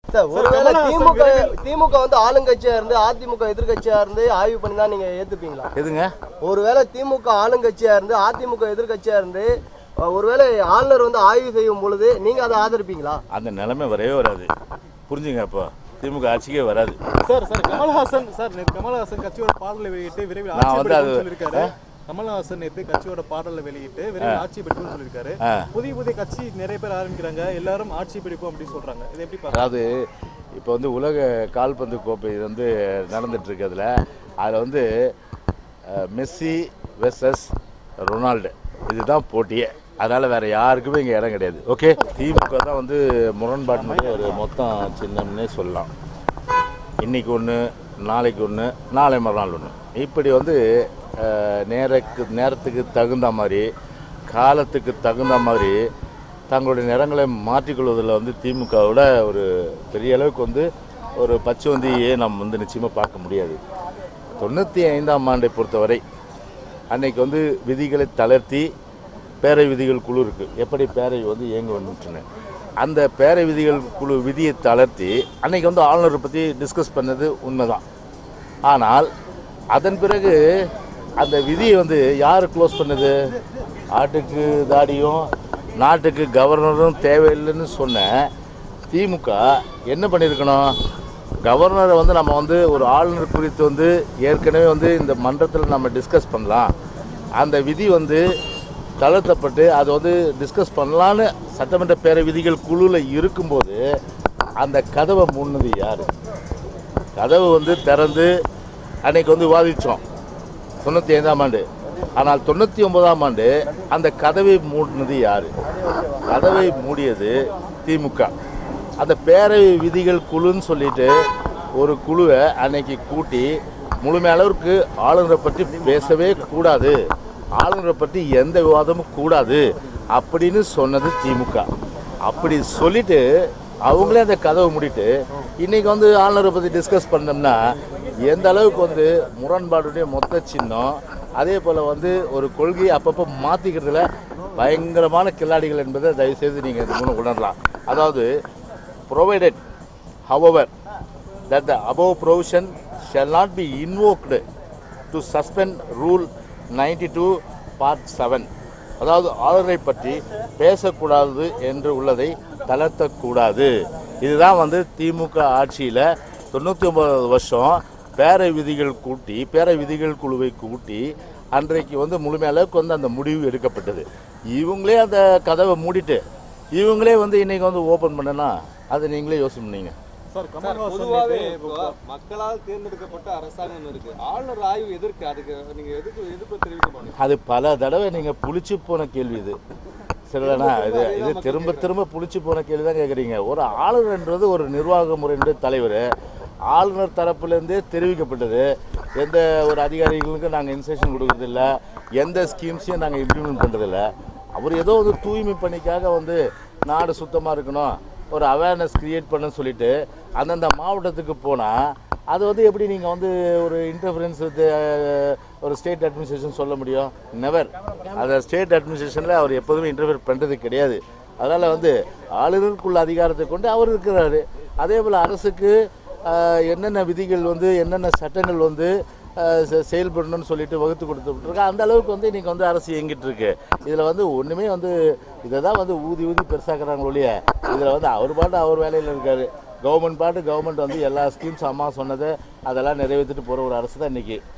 Sir ஒருவேளை திமுக திமுக வந்து ஆளுங்கட்சியா இருந்து அதிமுக எதிர்க்கட்சியா இருந்து ஆய்வு பண்ணி தான் நீங்க ஏத்துப்பீங்களா எதுங்க ஒருவேளை திமுக ஆளுங்கட்சியா இருந்து அதிமுக எதிர்க்கட்சியா இருந்து அஹ், ஒருவேளை ஆளுநர் வந்து ஆய்வு செய்யும் பொழுது நீங்க அதை ஆதரிப்பீங்களா அந்த நிலைமை வரவே வராது புரிஞ்சுங்க அப்போ திமுக ஆட்சிக்கே வராது சார் சார் கமல்ஹாசன் சார் நேற்று கமல்ஹாசன் கட்சியோட பாடலை வெளியிட்டு விரைவில் நான் ஆட்சி வந்து அது- பெறுவோம்னு சொல்லியிருக்காரு கமல்ஹாசன் நேற்று கட்சியோட பாடலை வெளியிட்டு விரைவில் ஆட்சி பெறுவோம்னு சொல்லியிருக்காரு ஆ. புதிய புதிய கட்சி நிறைய பேர் ஆரம்பிக்கிறாங்க எல்லாரும் ஆட்சி பிடிப்போம் அப்படின்னு சொல்றாங்க இதை எப்படி பார்க்க அதாவது இப்போ வந்து உலக கால்பந்து கோப்பை இது வந்து நடந்துட்டு இருக்கிறதுல அதில் வந்து அஹ், மெஸ்ஸி வெர்சஸ் ரொனால்டு இதுதான் போட்டியே அதனால் வேற யாருக்குமே இங்கே இடம் கிடையாது ஓகே திமுக தான் வந்து முரண்பாட்டினுடைய ஒரு மொத்தம் சின்னம்னே சொல்லலாம் இன்னைக்கு ஒன்று நாளைக்கு ஒன்று நாளை மறுநாள் ஒன்று இப்படி வந்து அஹ், நேரக்கு நேரத்துக்கு தகுந்த மாதிரி காலத்துக்கு தகுந்த மாதிரி தங்களுடைய நிறங்களை மாற்றிக்கொள்வதில் வந்து திமுகவோட ஒரு பெரிய அளவுக்கு வந்து ஒரு பச்சுவந்தியை நம்ம வந்து நிச்சயமாக பார்க்க முடியாது தொண்ணூற்றி ஐந்தாம் ஆண்டை பொறுத்தவரை அன்னைக்கு வந்து விதிகளை தளர்த்தி பேரை விதிகள் குழு இருக்குது எப்படி பேரை வந்து இயங்க வந்துட்டுன்னு அந்த பேரை விதிகள் குழு விதியை தளர்த்தி அன்னைக்கு வந்து ஆளுநரை பற்றி டிஸ்கஸ் பண்ணது உண்மைதான் ஆனால் அதன் பிறகு அந்த விதியை வந்து யார் க்ளோஸ் பண்ணது ஆட்டுக்கு தாடியும் நாட்டுக்கு கவர்னரும் தேவையில்லைன்னு சொன்ன திமுக என்ன பண்ணியிருக்கணும் கவர்னரை வந்து நம்ம வந்து ஒரு ஆளுநர் குறித்து வந்து ஏற்கனவே வந்து இந்த மன்றத்தில் நம்ம டிஸ்கஸ் பண்ணலாம் அந்த விதி வந்து தளர்த்தப்பட்டு அதை வந்து டிஸ்கஸ் பண்ணலான்னு சட்டமன்ற பேர விதிகள் குழுவில் இருக்கும்போது அந்த கதவை மூடினது யார் கதவு வந்து திறந்து அன்னைக்கு வந்து விவாதித்தோம் தொண்ணூற்றி ஐந்தாம் ஆண்டு ஆனால் தொண்ணூற்றி ஒன்பதாம் ஆண்டு அந்த கதவை மூடினது யார் கதவை மூடியது திமுக அந்த பேரவை விதிகள் குழுன்னு சொல்லிட்டு ஒரு குழுவை அன்னைக்கு கூட்டி முழுமை அளவிற்கு ஆளுநரை பற்றி பேசவே கூடாது ஆளுநரை பற்றி எந்த விவாதமும் கூடாது அப்படின்னு சொன்னது திமுக அப்படி சொல்லிட்டு அவங்களே அந்த கதவை மூடிட்டு இன்னைக்கு வந்து ஆளுநரை பற்றி டிஸ்கஸ் பண்ணோம்னா எந்த அளவுக்கு வந்து முரண்பாடுடைய மொத்த சின்னம் அதே போல் வந்து ஒரு கொள்கையை அப்பப்போ மாற்றிக்கிறதுல பயங்கரமான கில்லாடிகள் என்பதை தயவுசெய்து நீங்கள் இது மூலம் உணரலாம் அதாவது provided however that the above provision shall not be invoked to suspend rule 92 part 7 அதாவது ஆளுநரை பற்றி பேசக்கூடாது என்று உள்ளதை தளர்த்தக்கூடாது இதுதான் வந்து திமுக ஆட்சியில் தொண்ணூற்றி ஒன்பதாவது வருஷம் பேர விதிகள் கூட்டி பேர விதிகள் குழுவை கூட்டி அன்றைக்கு வந்து முழுமை அளவுக்கு வந்து அந்த முடிவு எடுக்கப்பட்டது இவங்களே அந்த கதவை மூடிட்டு இவங்களே வந்து இன்னைக்கு வந்து ஓப்பன் பண்ணனா அது நீங்களே யோசனை பண்ணீங்க சார் கமல்ஹாசன் பொதுவாகவே நேத்து இப்போ மக்களால் தேர்ந்தெடுக்கப்பட்ட அரசாங்கம் இருக்கு ஆளுநர் ஆய்வு எதிர்க்கு அதுக்கு நீங்க எதுக்கு எதிர்ப்பு தெரிவிக்க மாட்டீங்க அது பல தடவை நீங்கள் புளிச்சு போன கேள்வி இது சரிதானா இது இது திரும்ப திரும்ப புளிச்சு போன கேள்வி தான் கேட்குறீங்க ஒரு ஆளுநர்ன்றது ஒரு நிர்வாக முறையினுடைய தலைவர் ஆளுநர் தரப்புலேருந்தே தெரிவிக்கப்பட்டது எந்த ஒரு அதிகாரிகளுக்கும் நாங்கள் இன்ஸ்ட்ரக்ஷன் கொடுக்கறதில்ல எந்த ஸ்கீம்ஸையும் நாங்கள் இம்ப்ளிமெண்ட் பண்ணுறதில்ல அவர் ஏதோ ஒரு தூய்மை பணிக்காக வந்து நாடு சுத்தமாக இருக்கணும் ஒரு அவேர்னஸ் கிரியேட் பண்ண சொல்லிட்டு அந்தந்த மாவட்டத்துக்கு போனால் அது வந்து எப்படி நீங்கள் வந்து ஒரு இன்டர்ஃபரன்ஸ் வித் ஒரு ஸ்டேட் அட்மினிஸ்ட்ரேஷன் சொல்ல முடியும் நெவர் அந்த ஸ்டேட் அட்மினிஸ்ட்ரேஷனில் அவர் எப்போதுமே இன்டர்ஃபியர் பண்ணுறது கிடையாது அதனால் வந்து ஆளுநருக்குள்ள அதிகாரத்தை கொண்டு அவர் இருக்கிறாரு அதே போல் அரசுக்கு ஆஹ், என்னென்ன விதிகள் வந்து என்னென்ன சட்டங்கள் வந்து ஆஹ், செ- செயல்படணும்னு சொல்லிட்டு வகுத்து கொடுத்துட்ருக்கு அந்த அளவுக்கு வந்து இன்னைக்கு வந்து அரசு இயங்கிட்டு இருக்கு இதில் வந்து ஒன்றுமே வந்து இதை தான் வந்து ஊதி ஊதி பெருசாக்குறாங்க ஒழிய இதில் வந்து அவர் பாட்டு அவர் வேலையில் இருக்காரு கவர்மெண்ட் பாட்டு கவர்மெண்ட் வந்து எல்லா ஸ்கீம்ஸ் அம்மா சொன்னதை அதெல்லாம் நிறைவேற்றிட்டு போகிற ஒரு அரசு தான் இன்னைக்கு